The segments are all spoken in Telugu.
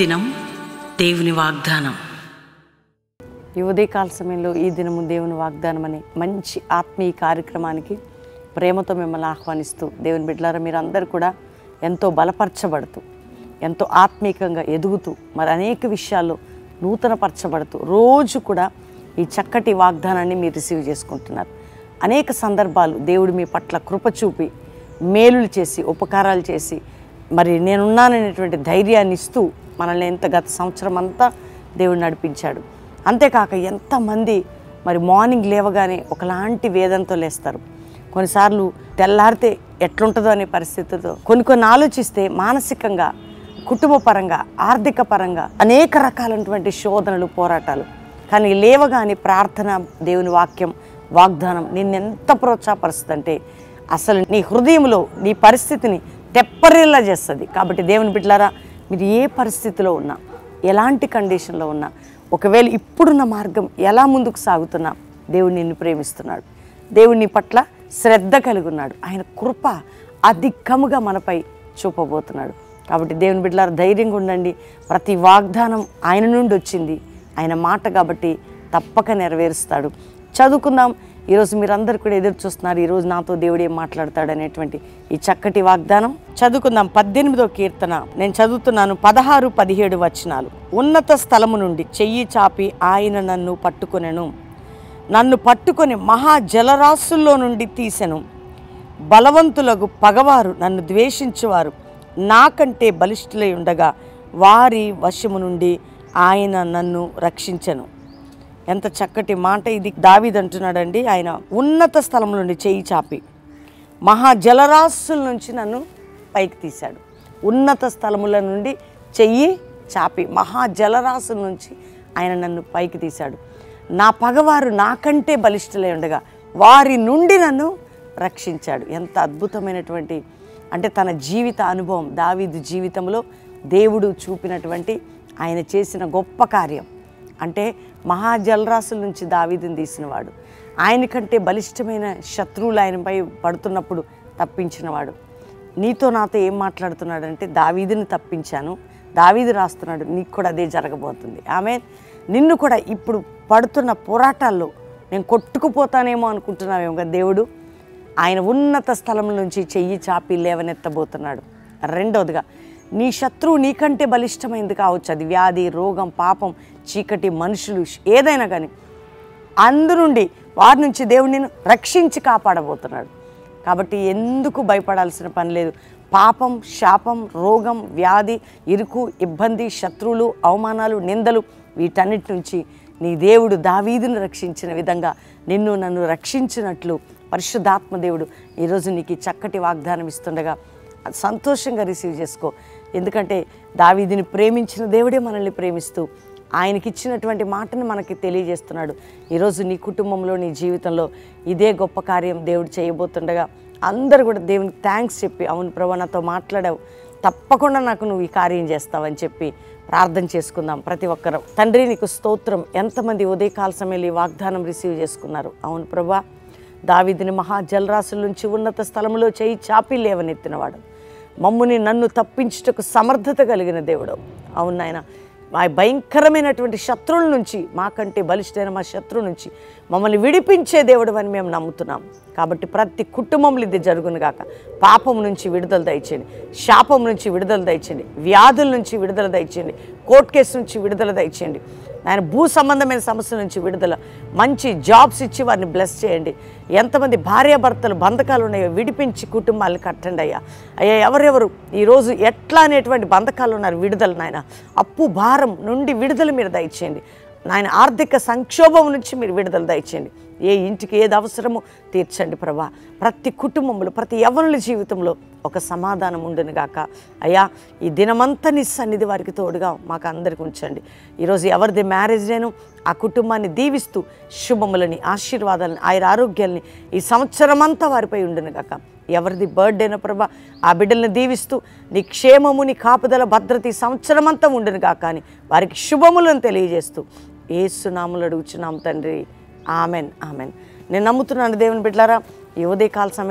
దినం దేవుని వాగ్దానం ఈ ఉదయకాల సమయంలో ఈ దినము దేవుని వాగ్దానం అనే మంచి ఆత్మీయ కార్యక్రమానికి ప్రేమతో మిమ్మల్ని ఆహ్వానిస్తూ దేవుని బిడ్డలారా మీరందరూ కూడా ఎంతో బలపరచబడుతూ ఎంతో ఆత్మీకంగా ఎదుగుతూ మరి అనేక విషయాల్లో నూతనపరచబడుతూ రోజు కూడా ఈ చక్కటి వాగ్దానాన్ని మీరు రిసీవ్ చేసుకుంటున్నారు అనేక సందర్భాలు దేవుడు మీ పట్ల కృప చూపి మేలులు చేసి ఉపకారాలు చేసి మరి నేనున్నాననేటువంటి ధైర్యాన్ని ఇస్తూ మనల్ని ఎంత గత సంవత్సరం అంతా దేవుడు నడిపించాడు అంతేకాక ఎంతమంది మరి మార్నింగ్ లేవగానే ఒకలాంటి వేదంతో లేస్తారు కొన్నిసార్లు తెల్లారితే ఎట్లుంటుందో అనే పరిస్థితితో కొన్ని కొన్ని ఆలోచిస్తే మానసికంగా కుటుంబ పరంగా ఆర్థిక పరంగా అనేక రకాలైనటువంటి శోధనలు పోరాటాలు కానీ లేవగానే ప్రార్థన దేవుని వాక్యం వాగ్దానం నిన్నెంత ప్రోత్సాహపరుస్తుందంటే అసలు నీ హృదయంలో నీ పరిస్థితిని తెప్పరిల్లా చేస్తుంది కాబట్టి దేవుని బిడ్డలారా మీరు ఏ పరిస్థితిలో ఉన్నా ఎలాంటి కండిషన్లో ఉన్నా ఒకవేళ ఇప్పుడున్న మార్గం ఎలా ముందుకు సాగుతున్నా దేవుడు నిన్ను ప్రేమిస్తున్నాడు దేవుడు నీ పట్ల శ్రద్ధ కలిగి ఉన్నాడు ఆయన కృప అధికముగా మనపై చూపబోతున్నాడు కాబట్టి దేవుని బిడ్డలారా ధైర్యంగా ఉండండి ప్రతి వాగ్దానం ఆయన నుండి వచ్చింది ఆయన మాట కాబట్టి తప్పక నెరవేరుస్తాడు చదువుకుందాం ఈరోజు మీరందరూ కూడా ఎదురు చూస్తున్నారు ఈరోజు నాతో దేవుడు ఏం మాట్లాడతాడు అనేటువంటి ఈ చక్కటి వాగ్దానం చదువుకుందాం పద్దెనిమిదో కీర్తన నేను చదువుతున్నాను పదహారు పదిహేడు వచనాలు ఉన్నత స్థలము నుండి చెయ్యి చాపి ఆయన నన్ను పట్టుకొనెను నన్ను పట్టుకొని మహా జలరాశుల్లో నుండి తీసెను బలవంతులకు పగవారు నన్ను ద్వేషించువారు నాకంటే బలిష్ఠులై ఉండగా వారి వశము నుండి ఆయన నన్ను రక్షించెను ఎంత చక్కటి మాట ఇది దావీద్ అంటున్నాడండి ఆయన ఉన్నత స్థలం నుండి చేయి చాపి మహా జలరాశుల నుంచి నన్ను పైకి తీశాడు ఉన్నత స్థలముల నుండి చెయ్యి చాపి మహా జలరాశుల నుంచి ఆయన నన్ను పైకి తీశాడు నా పగవారు నాకంటే బలిష్ఠులై ఉండగా వారి నుండి నన్ను రక్షించాడు ఎంత అద్భుతమైనటువంటి అంటే తన జీవిత అనుభవం దావీదు జీవితంలో దేవుడు చూపినటువంటి ఆయన చేసిన గొప్ప కార్యం అంటే మహాజలరాశుల నుంచి దావీదుని తీసినవాడు ఆయన కంటే బలిష్టమైన శత్రువులు ఆయనపై పడుతున్నప్పుడు తప్పించినవాడు నీతో నాతో ఏం మాట్లాడుతున్నాడంటే దావీదుని తప్పించాను దావీదు రాస్తున్నాడు నీకు కూడా అదే జరగబోతుంది ఆమె నిన్ను కూడా ఇప్పుడు పడుతున్న పోరాటాల్లో నేను కొట్టుకుపోతానేమో అనుకుంటున్నావేమో కదా దేవుడు ఆయన ఉన్నత స్థలం నుంచి చెయ్యి చాపి లేవనెత్తబోతున్నాడు రెండవదిగా నీ శత్రువు నీకంటే బలిష్టమైంది కావచ్చు అది వ్యాధి రోగం పాపం చీకటి మనుషులు ఏదైనా కానీ అందునుండి వారి నుంచి దేవుడు నిన్ను రక్షించి కాపాడబోతున్నాడు కాబట్టి ఎందుకు భయపడాల్సిన పని లేదు పాపం శాపం రోగం వ్యాధి ఇరుకు ఇబ్బంది శత్రువులు అవమానాలు నిందలు వీటన్నిటి నుంచి నీ దేవుడు దావీదును రక్షించిన విధంగా నిన్ను నన్ను రక్షించినట్లు పరిశుద్ధాత్మ దేవుడు ఈరోజు నీకు ఈ చక్కటి వాగ్దానం ఇస్తుండగా అది సంతోషంగా రిసీవ్ చేసుకో ఎందుకంటే దావీదిని ప్రేమించిన దేవుడే మనల్ని ప్రేమిస్తూ ఆయనకి ఇచ్చినటువంటి మాటను మనకి తెలియజేస్తున్నాడు ఈరోజు నీ కుటుంబంలో నీ జీవితంలో ఇదే గొప్ప కార్యం దేవుడు చేయబోతుండగా అందరూ కూడా దేవునికి థ్యాంక్స్ చెప్పి అవును ప్రభా నాతో మాట్లాడావు తప్పకుండా నాకు నువ్వు ఈ కార్యం చేస్తావని చెప్పి ప్రార్థన చేసుకుందాం ప్రతి ఒక్కరు తండ్రి నీకు స్తోత్రం ఎంతమంది ఉదయకాల సమయంలో ఈ వాగ్దానం రిసీవ్ చేసుకున్నారు అవును ప్రభా దావీదిని మహా జలరాశుల నుంచి ఉన్నత స్థలంలో చేయి చాపి లేవనెత్తినవాడు మమ్ముని నన్ను తప్పించుటకు సమర్థత కలిగిన దేవుడు అవును నాయన మా భయంకరమైనటువంటి శత్రువుల నుంచి మాకంటే బలిష్టైన మా శత్రువు నుంచి మమ్మల్ని విడిపించే దేవుడు అని మేము నమ్ముతున్నాం కాబట్టి ప్రతి కుటుంబంలో ఇది జరుగును గాక పాపం నుంచి విడుదల దయచేయండి శాపం నుంచి విడుదల దయచేయండి వ్యాధుల నుంచి విడుదల దయచేయండి కోర్టు కేసు నుంచి విడుదల దయచేయండి ఆయన భూ సంబంధమైన సమస్యల నుంచి విడుదల మంచి జాబ్స్ ఇచ్చి వారిని బ్లెస్ చేయండి ఎంతమంది భార్యాభర్తలు బంధకాలు ఉన్నాయో విడిపించి కుటుంబాలను కట్టండి అయ్యా అయ్యా ఎవరెవరు ఈరోజు ఎట్లా అనేటువంటి బంధకాలు ఉన్నారు విడుదల నాయన అప్పు భారం నుండి విడుదల మీరు దయచేయండి నాయన ఆర్థిక సంక్షోభం నుంచి మీరు విడుదల దయచేయండి ఏ ఇంటికి ఏది అవసరమో తీర్చండి ప్రభా ప్రతి కుటుంబంలో ప్రతి యవనుల జీవితంలో ఒక సమాధానం ఉండును గాక అయ్యా ఈ దినమంతా నీ సన్నిధి వారికి తోడుగా మాకు అందరికి ఉంచండి ఈరోజు ఎవరిది మ్యారేజ్ నేను ఆ కుటుంబాన్ని దీవిస్తూ శుభములని ఆశీర్వాదాలని ఆయన ఆరోగ్యాలని ఈ సంవత్సరం అంతా వారిపై ఉండును గాక ఎవరిది బర్త్డేన ప్రభా ఆ బిడ్డల్ని దీవిస్తూ నీ క్షేమము నీ కాపుదల భద్రత ఈ సంవత్సరం అంతా ఉండును గాక అని వారికి శుభములను తెలియజేస్తూ ఏసునాములు అడుగుచున్నాం తండ్రి ఆమెన్ ఆమెన్ నేను నమ్ముతున్నాను దేవుని బిడ్డలారా ఈ ఉదయకాల సమయంలో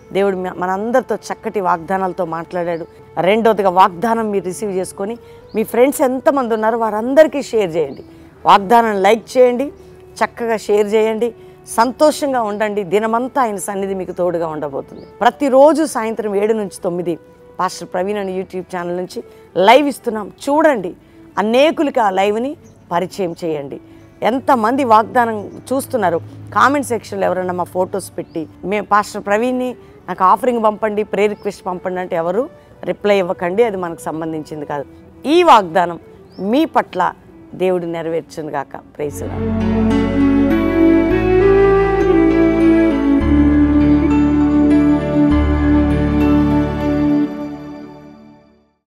దేవుడు మ- మనందరితో చక్కటి వాగ్దానాలతో మాట్లాడాడు రెండోదిగా వాగ్దానం మీరు రిసీవ్ చేసుకొని మీ ఫ్రెండ్స్ ఎంతమంది ఉన్నారో వారందరికీ షేర్ చేయండి వాగ్దానం లైక్ చేయండి చక్కగా షేర్ చేయండి సంతోషంగా ఉండండి దినమంతా ఆయన సన్నిధి మీకు తోడుగా ఉండబోతుంది ప్రతిరోజు సాయంత్రం ఏడు నుంచి తొమ్మిది పాస్టర్ ప్రవీణ్ అని యూట్యూబ్ ఛానల్ నుంచి లైవ్ ఇస్తున్నాం చూడండి అనేకులకి ఆ లైవ్ని పరిచయం చేయండి ఎంతమంది వాగ్దానం చూస్తున్నారు కామెంట్ సెక్షన్లో ఎవరైనా మా ఫొటోస్ పెట్టి మేము పాస్టర్ ప్రవీణ్ని నాకు ఆఫరింగ్ పంపండి ప్రే రిక్వెస్ట్ పంపండి అంటే ఎవరు రిప్లై ఇవ్వకండి అది మనకు సంబంధించింది కాదు ఈ వాగ్దానం మీ పట్ల దేవుడు నెరవేర్చును గాక ప్రేసురా